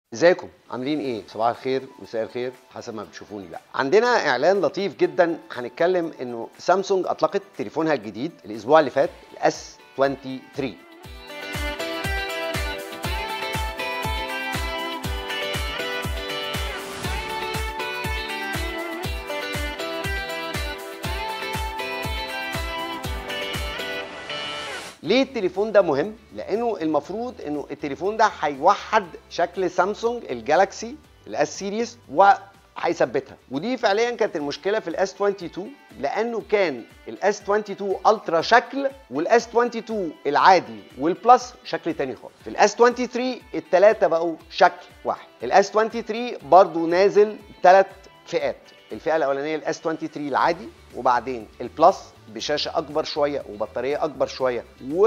ازيكم عاملين ايه صباح الخير مساء الخير حسب ما بتشوفوني بقى عندنا اعلان لطيف جدا هنتكلم انه سامسونج اطلقت تليفونها الجديد الاسبوع اللي فات الاس 23 ليه التليفون ده مهم؟ لانه المفروض انه التليفون ده هيوحد شكل سامسونج الجالاكسي الاس سيريس وهيثبتها ودي فعليا كانت المشكله في الاس 22 لانه كان الاس 22 الترا شكل والاس 22 العادي والبلس شكل تاني خالص في الاس 23 الثلاثه بقوا شكل واحد الاس 23 برضو نازل ثلاث فئات الفئه الاولانيه الاس 23 العادي وبعدين البلس بشاشه اكبر شويه وبطاريه اكبر شويه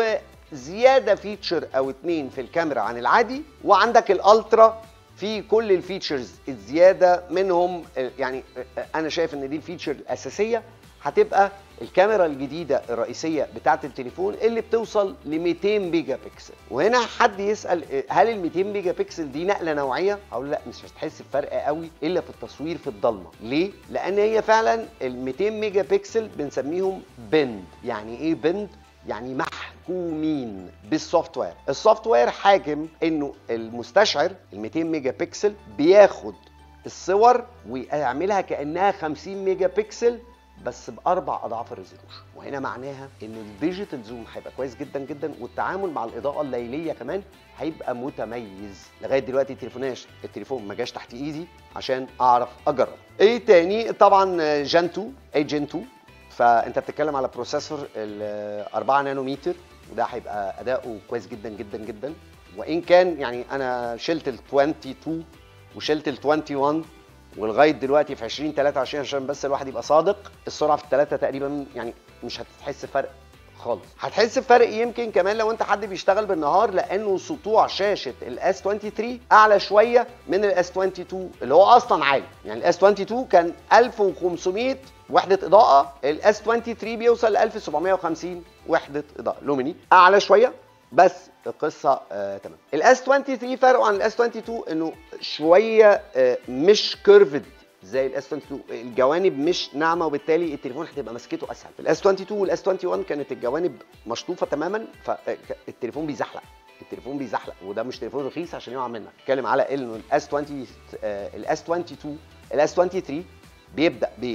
وزياده فيتشر او اتنين في الكاميرا عن العادي وعندك الالترا في كل الفيتشرز الزياده منهم يعني انا شايف ان دي الفيتشر الاساسيه هتبقى الكاميرا الجديده الرئيسيه بتاعه التليفون اللي بتوصل ل 200 ميجا بكسل وهنا حد يسال هل ال 200 ميجا بكسل دي نقله نوعيه اقول لا مش هتحس بفرق قوي الا في التصوير في الضلمه ليه لان هي فعلا ال 200 ميجا بكسل بنسميهم بند يعني ايه بند يعني محكومين بالسوفت وير السوفت وير حاكم انه المستشعر ال 200 ميجا بكسل بياخد الصور ويعملها كانها 50 ميجا بكسل بس باربع اضعاف الريزولوشن وهنا معناها ان الديجيتال زوم هيبقى كويس جدا جدا والتعامل مع الاضاءه الليليه كمان هيبقى متميز لغايه دلوقتي التليفون التليفون ما جاش تحت ايدي عشان اعرف اجرب ايه تاني طبعا جن 2 اي جن 2 فانت بتتكلم على بروسيسور ال 4 نانومتر وده هيبقى اداؤه كويس جدا جدا جدا وان كان يعني انا شلت ال 22 وشلت ال 21 ولغايه دلوقتي في 2023 عشان بس الواحد يبقى صادق السرعه في الثلاثه تقريبا يعني مش هتحس بفرق خالص هتحس بفرق يمكن كمان لو انت حد بيشتغل بالنهار لانه سطوع شاشه الاس 23 اعلى شويه من الاس 22 اللي هو اصلا عالي يعني الاس 22 كان 1500 وحده اضاءه الاس 23 بيوصل ل 1750 وحده اضاءه لوميني اعلى شويه بس القصه آه تمام الاس 23 فرقه عن الاس 22 انه شويه آه مش كيرفد زي الاس 22 الجوانب مش ناعمه وبالتالي التليفون هتبقى مسكته اسهل الاس 22 والاس 21 كانت الجوانب مشطوفه تماما فالتليفون بيزحلق التليفون بيزحلق وده مش تليفون رخيص عشان يقع منك اتكلم على انه الاس 20 آه الاس 22 الاس 23 بيبدا ب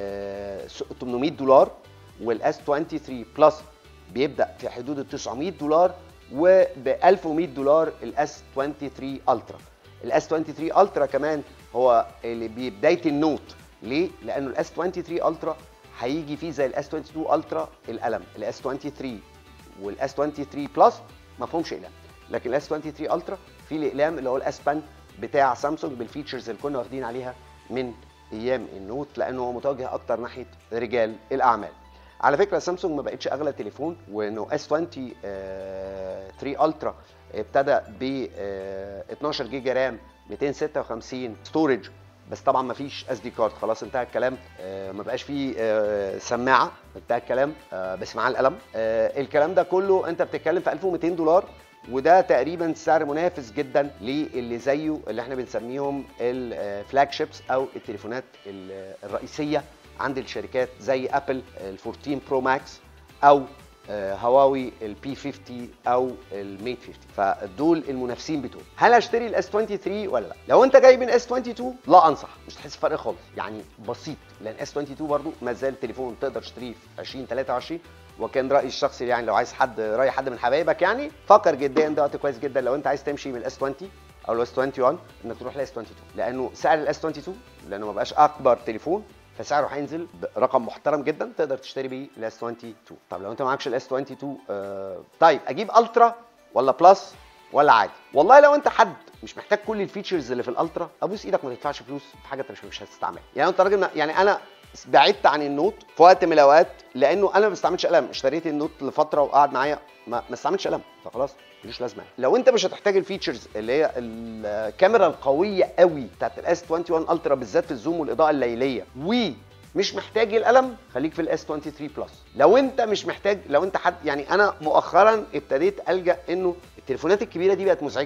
800 دولار والاس 23 بلس بيبدا في حدود ال 900 دولار وب 1100 دولار الاس 23 الترا الاس 23 الترا كمان هو اللي ببدايه النوت ليه لانه الاس 23 الترا هيجي فيه زي الاس 22 الترا القلم الاس 23 والاس 23 بلس ما فيهمش اقلام لكن الاس 23 الترا فيه الاقلام اللي هو الاس بان بتاع سامسونج بالفيتشرز اللي كنا واخدين عليها من ايام النوت لانه هو متوجه اكتر ناحيه رجال الاعمال على فكره سامسونج ما بقتش اغلى تليفون وانه اس 23 الترا ابتدى ب 12 جيجا رام 256 ستورج بس طبعا ما فيش اس دي كارد خلاص انتهى الكلام ما بقاش فيه سماعه انتهى الكلام بس معاه القلم الكلام ده كله انت بتتكلم في 1200 دولار وده تقريبا سعر منافس جدا للي زيه اللي احنا بنسميهم الفلاج شيبس او التليفونات الرئيسيه عند الشركات زي ابل ال 14 برو ماكس او هواوي البي 50 او الميت 50 فدول المنافسين بتوعي هل اشتري الاس 23 ولا لا لو انت جاي من اس 22 لا انصح مش هتحس بفرق خالص يعني بسيط لان اس 22 برضو ما زال تليفون تقدر تشتريه في 2023 وكان رايي الشخصي يعني لو عايز حد راي حد من حبايبك يعني فكر جديا ده وقت كويس جدا لو انت عايز تمشي من الاس 20 او الاس 21 انك تروح لاس 22 لانه سعر الاس 22 لانه ما بقاش اكبر تليفون فسعره هينزل برقم محترم جدا تقدر تشتري بيه الاس 22 طب لو انت معكش الاس 22 آه طيب اجيب الترا ولا بلس ولا عادي والله لو انت حد مش محتاج كل الفيتشرز اللي في الالترا ابوس ايدك ما تدفعش فلوس في حاجه انت مش مش هتستعملها يعني انت راجل يعني انا بعدت عن النوت في وقت من الاوقات لانه انا ما بستعملش قلم اشتريت النوت لفتره وقعد معايا ما, ما استعملش قلم فخلاص ملوش لازمه لو انت مش هتحتاج الفيتشرز اللي هي الكاميرا القويه قوي بتاعت الاس 21 الترا بالذات في الزوم والاضاءه الليليه و مش محتاج القلم خليك في الاس 23 بلس لو انت مش محتاج لو انت حد يعني انا مؤخرا ابتديت الجا انه التليفونات الكبيره دي بقت مزعجه قوي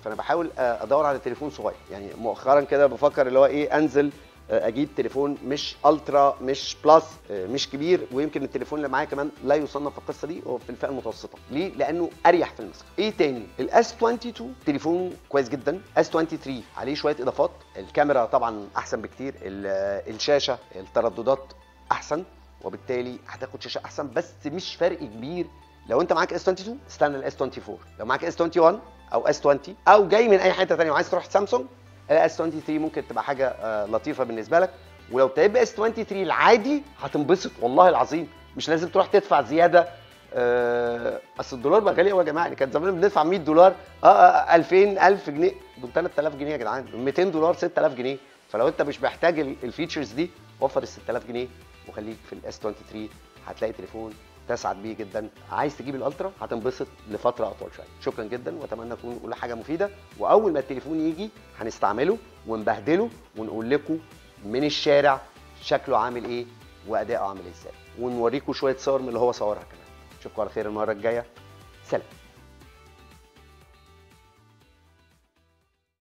فانا بحاول آه، ادور على تليفون صغير يعني مؤخرا كده بفكر اللي هو ايه انزل آه، اجيب تليفون مش الترا مش بلس آه، مش كبير ويمكن التليفون اللي معايا كمان لا يصنف في القصه دي هو في الفئه المتوسطه ليه لانه اريح في المسك ايه تاني الاس 22 تليفون كويس جدا اس 23 عليه شويه اضافات الكاميرا طبعا احسن بكتير ال- آه، الشاشه الترددات احسن وبالتالي هتاخد شاشه احسن بس مش فرق كبير لو انت معاك اس 22 استنى الاس 24 لو معاك اس 21 او اس 20 او جاي من اي حته ثانيه وعايز تروح سامسونج الاس 23 ممكن تبقى حاجه آه، لطيفه بالنسبه لك ولو ابتديت باس 23 العادي هتنبسط والله العظيم مش لازم تروح تدفع زياده آه، اصل الدولار بقى غالي قوي يا جماعه يعني كان زمان بندفع 100 دولار اه, آه 2000 1000 جنيه دول 3000 جنيه يا جدعان 200 دولار 6000 جنيه فلو انت مش محتاج ال- الفيتشرز دي وفر ال 6000 جنيه وخليك في الاس 23 هتلاقي تليفون تسعد بيه جدا عايز تجيب الالترا هتنبسط لفتره اطول شويه شكرا جدا واتمنى اكون نقول حاجه مفيده واول ما التليفون يجي هنستعمله ونبهدله ونقول لكم من الشارع شكله عامل ايه واداؤه عامل ازاي ونوريكم شويه صور من اللي هو صورها كمان اشوفكم على خير المره الجايه سلام